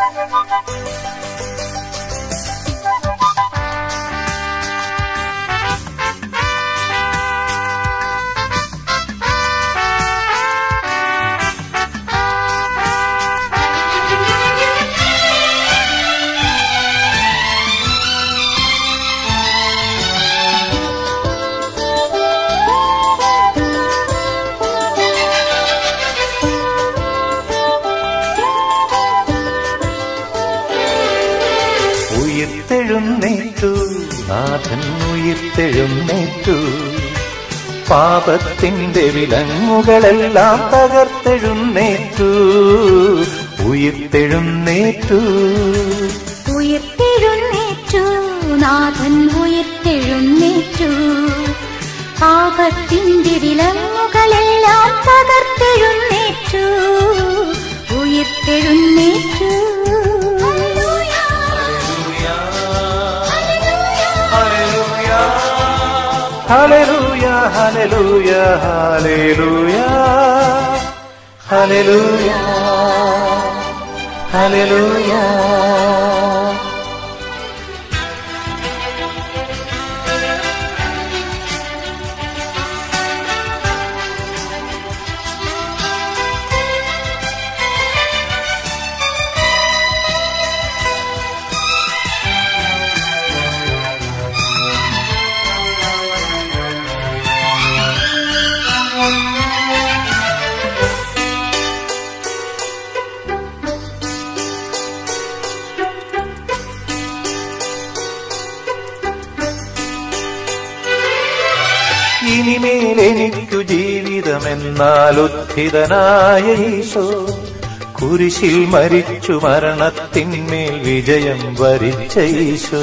ഉയർത്തെഴുന്നേറ്റു നാഥൻ ഉയർത്തെഴുന്നേറ്റു പാപത്തിന്റെ വിലങ്ങുകളെല്ലാം തകർത്തെഴുന്നേറ്റു ഉയർത്തെഴുന്നേറ്റു ഉയർത്തെഴുന്നേറ്റു നാഥൻ ഉയർത്തെഴുന്നേറ്റു പാപത്തിന്റെ വിലങ്ങുകളെല്ലാം തകർത്തെഴുന്നേറ്റു ഉയർത്തെഴുന്നേറ്റു hallelujah hallelujah hallelujah hallelujah hallelujah ഇനിമേൽ എനിക്കു ജീവിതമെന്നാൽ ഉത്ഥിതനായ ഈശോ കുരിശിൽ മരിച്ചു മരണത്തിന്മേൽ വിജയം വരിച്ച ഈശോ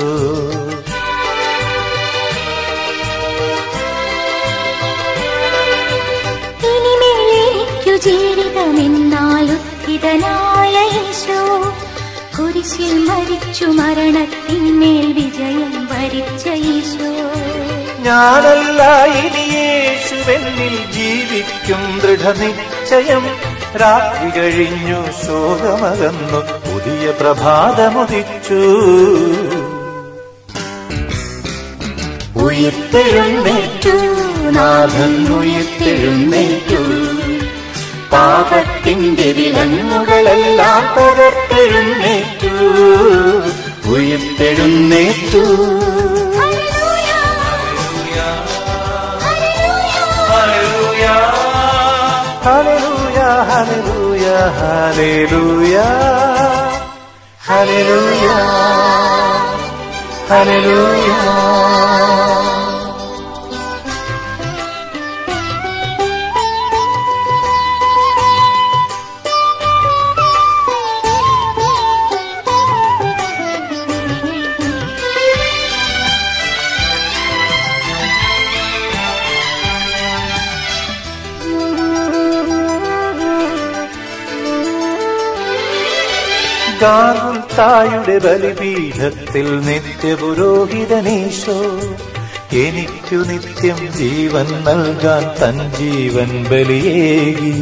ഇനിമേൽ എനിക്കു ജീവിതമെന്നാൽ ഉദ്ധിതനായ യേശോ കുരിശിൽ മരിച്ചു മരണത്തിന്മേൽ വിജയം വരിച്ച ഈശോ ഞാനല്ല ഇനി യേശുവെന്നിൽ ജീവിക്കും ദൃഢനിശ്ചയം രാത്രി കഴിഞ്ഞു ശോകമകന്നു പുതിയ പ്രഭാതമുദിച്ചു ഉയർത്തെഴുന്നേറ്റു നാഥൻ ഉയർത്തെഴുന്നേറ്റു പാപത്തിന്റെ വിലങ്ങുകളെല്ലാം തകർത്തെഴുന്നേറ്റു ഉയർത്തെഴുന്നേറ്റു hallelujah hallelujah hallelujah hallelujah hallelujah തായുടെ ബലിപീഠത്തിൽ നിത്യപുരോഹിതനീശോ എനിക്കു നിത്യം ജീവൻ നൽകാൻ തൻ ജീവൻ ബലിയേകി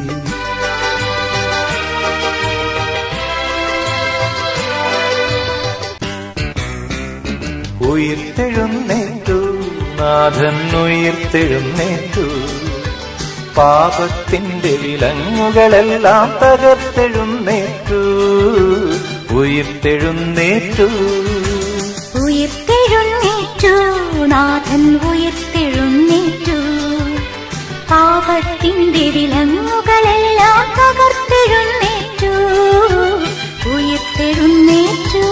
ഉയർത്തെഴുന്നേറ്റു നാഥൻ ഉയർത്തെഴുന്നേറ്റു പാപത്തിന്റെ വിലങ്ങുകളെല്ലാം തകർത്തെഴുന്നേറ്റു ഉയർത്തെഴുന്നേറ്റു ഉയർത്തെഴുന്നേറ്റു നാഥൻ ഉയർത്തെഴുന്നേറ്റു പാപത്തിന്റെ വിലങ്ങുകളെല്ലാം തകർത്തെഴുന്നേറ്റു ഉയർത്തെഴുന്നേറ്റു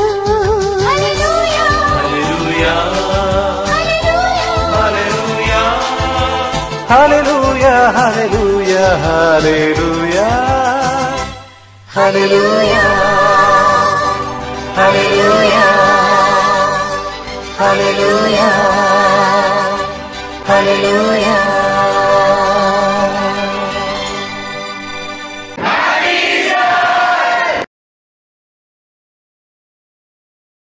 hallelujah hallelujah hallelujah hallelujah hallelujah hallelujah hallelujah